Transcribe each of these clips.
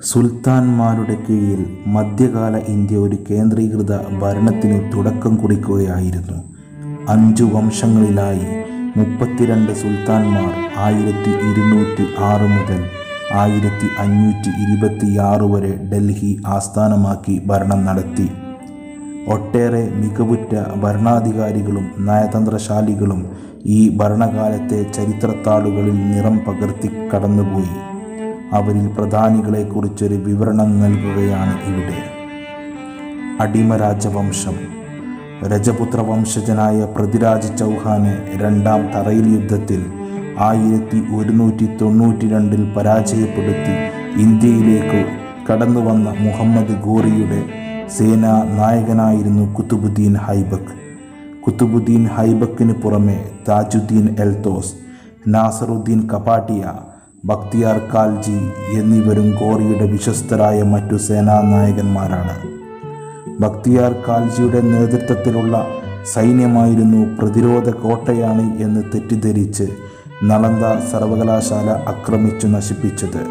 സുൽത്താൻമാരുടെ കീഴിൽ മധ്യകാല ഇന്ത്യ ഒരു കേന്ദ്രീകൃത ഭരണത്തിന് തുടക്കം കുറിക്കുകയായിരുന്നു അഞ്ചു വംശങ്ങളിലായി മുപ്പത്തിരണ്ട് സുൽത്താൻമാർ ആയിരത്തി ഇരുന്നൂറ്റി ആറ് മുതൽ ആയിരത്തി അഞ്ഞൂറ്റി ഇരുപത്തിയാറ് വരെ ഡൽഹി ആസ്ഥാനമാക്കി ഭരണം നടത്തി ഒട്ടേറെ മികവുറ്റ ഭരണാധികാരികളും നയതന്ത്രശാലികളും ഈ ഭരണകാലത്തെ ചരിത്രത്താളുകളിൽ നിറം പകർത്തി കടന്നുപോയി അവരിൽ പ്രധാനികളെക്കുറിച്ചൊരു വിവരണം നൽകുകയാണ് ഇവിടെ അടിമ രാജവംശം രജപുത്ര വംശജനായ പൃഥ്വിരാജ് ചൗഹാനെ രണ്ടാം തറയിൽ യുദ്ധത്തിൽ ആയിരത്തി ഒരുന്നൂറ്റി തൊണ്ണൂറ്റി രണ്ടിൽ പരാജയപ്പെടുത്തി ഇന്ത്യയിലേക്ക് കടന്നു വന്ന മുഹമ്മദ് ഗോറിയുടെ സേനാ നായകനായിരുന്നു കുത്തുബുദ്ദീൻ ഹൈബക്ക് കുത്തുബുദ്ദീൻ ഹൈബക്കിന് പുറമെ താജുദ്ദീൻ എൽത്തോസ് നാസറുദ്ദീൻ കപാട്ടിയ ബക്തിയാർ കാൽജി എന്നിവരും ഗോറിയുടെ വിശ്വസ്തരായ മറ്റു സേനാ നായകന്മാരാണ് ബക്തിയാർ കാൽജിയുടെ നേതൃത്വത്തിലുള്ള സൈന്യമായിരുന്നു പ്രതിരോധ കോട്ടയാണ് എന്ന് തെറ്റിദ്ധരിച്ച് നളന്ദ സർവകലാശാല ആക്രമിച്ചു നശിപ്പിച്ചത്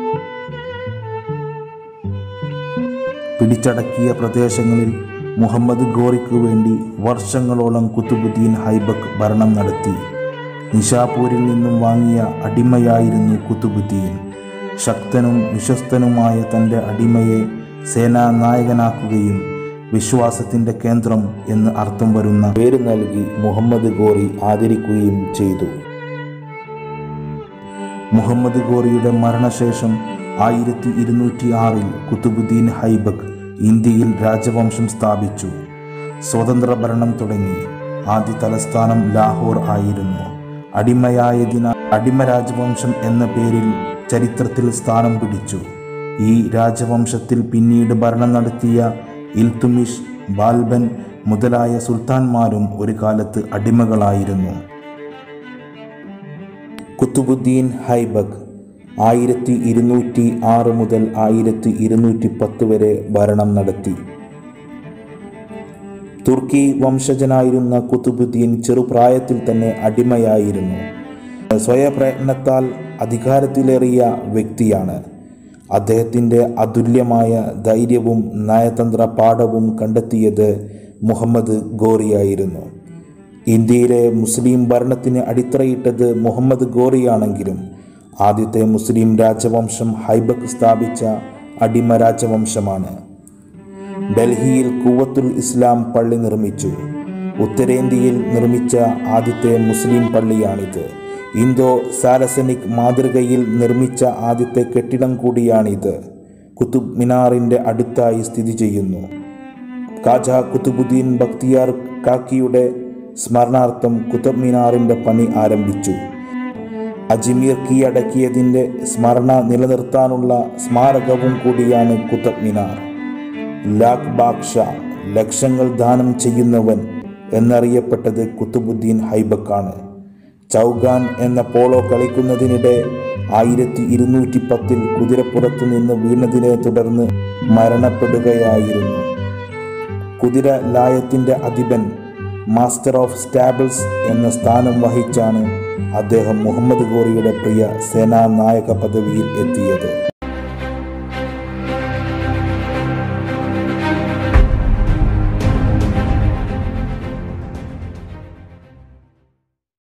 പിടിച്ചടക്കിയ പ്രദേശങ്ങളിൽ മുഹമ്മദ് ഗോറിക്കു വേണ്ടി വർഷങ്ങളോളം കുത്തുബുദ്ദീൻ ഹൈബക്ക് ഭരണം നടത്തി നിഷാപൂരിൽ നിന്നും വാങ്ങിയ അടിമയായിരുന്നു കുത്തുബുദ്ദീൻ ശക്തനും വിശ്വസ്തനുമായ തൻ്റെ അടിമയെ സേനാ നായകനാക്കുകയും വിശ്വാസത്തിൻ്റെ കേന്ദ്രം എന്ന് അർത്ഥം വരുന്ന പേര് നൽകി മുഹമ്മദ് ഗോറി ആദരിക്കുകയും ചെയ്തു മുഹമ്മദ് ഗോറിയുടെ മരണശേഷം ആയിരത്തി ഇരുന്നൂറ്റി ആറിൽ കുത്തുബുദ്ദീൻ ഹൈബക്ക് ഇന്ത്യയിൽ രാജവംശം സ്ഥാപിച്ചു സ്വതന്ത്ര ഭരണം തുടങ്ങി ആദ്യ തലസ്ഥാനം ലാഹോർ ആയിരുന്നു അടിമയായതിനാൽ അടിമ രാജവംശം എന്ന പേരിൽ ചരിത്രത്തിൽ സ്ഥാനം പിടിച്ചു ഈ രാജവംശത്തിൽ പിന്നീട് ഭരണം നടത്തിയ ഇൽത്തുമിഷ് ബാൽബൻ മുതലായ സുൽത്താൻമാരും ഒരു കാലത്ത് അടിമകളായിരുന്നു കുത്തുബുദ്ദീൻ ഹൈബക് ആയിരത്തി ഇരുന്നൂറ്റി ആറ് മുതൽ ആയിരത്തി ഇരുന്നൂറ്റി പത്ത് വരെ ഭരണം നടത്തി തുർക്കി വംശജനായിരുന്ന കുത്തുബുദ്ദീൻ ചെറുപ്രായത്തിൽ തന്നെ അടിമയായിരുന്നു സ്വയപ്രയത്നത്താൽ അധികാരത്തിലേറിയ വ്യക്തിയാണ് അദ്ദേഹത്തിൻ്റെ അതുല്യമായ ധൈര്യവും നയതന്ത്ര പാഠവും കണ്ടെത്തിയത് മുഹമ്മദ് ഗോറിയായിരുന്നു ഇന്ത്യയിലെ മുസ്ലിം ഭരണത്തിന് അടിത്തറയിട്ടത് മുഹമ്മദ് ഗോറിയാണെങ്കിലും ആദ്യത്തെ മുസ്ലിം രാജവംശം ഹൈബക്ക് സ്ഥാപിച്ച അടിമ രാജവംശമാണ് ഡൽഹിയിൽ കൂവത്തുൽ ഇസ്ലാം പള്ളി നിർമ്മിച്ചു ഉത്തരേന്ത്യയിൽ നിർമ്മിച്ച ആദ്യത്തെ മുസ്ലിം പള്ളിയാണിത് ഇന്തോ സാരസനിക് മാതൃകയിൽ നിർമ്മിച്ച ആദ്യത്തെ കെട്ടിടം കൂടിയാണിത് കുത്തുബ് മിനാറിൻ്റെ അടുത്തായി സ്ഥിതി ചെയ്യുന്നു കാജ കുത്തുബുദ്ദീൻ ബക്തിയാർ കാക്കിയുടെ സ്മരണാർത്ഥം കുത്തബ് മിനാറിൻ്റെ പണി ആരംഭിച്ചു അജ്മീർ കീഴടക്കിയതിൻ്റെ സ്മരണ നിലനിർത്താനുള്ള സ്മാരകവും കൂടിയാണ് കുത്തബ് മിനാർ ലാഖ് ബാക്ഷ ലക്ഷങ്ങൾ ദാനം ചെയ്യുന്നവൻ എന്നറിയപ്പെട്ടത് കുത്തുബുദ്ദീൻ ഹൈബക്കാണ് ചൗഗാൻ എന്ന പോളോ കളിക്കുന്നതിനിടെ ആയിരത്തി ഇരുന്നൂറ്റി പത്തിൽ കുതിരപ്പുറത്തു നിന്ന് വീണതിനെ തുടർന്ന് മരണപ്പെടുകയായിരുന്നു കുതിര ലായത്തിൻ്റെ അധിപൻ മാസ്റ്റർ ഓഫ് സ്റ്റാബിൾസ് എന്ന സ്ഥാനം വഹിച്ചാണ് അദ്ദേഹം മുഹമ്മദ് ഗോറിയുടെ പ്രിയ സേനാ നായക പദവിയിൽ എത്തിയത്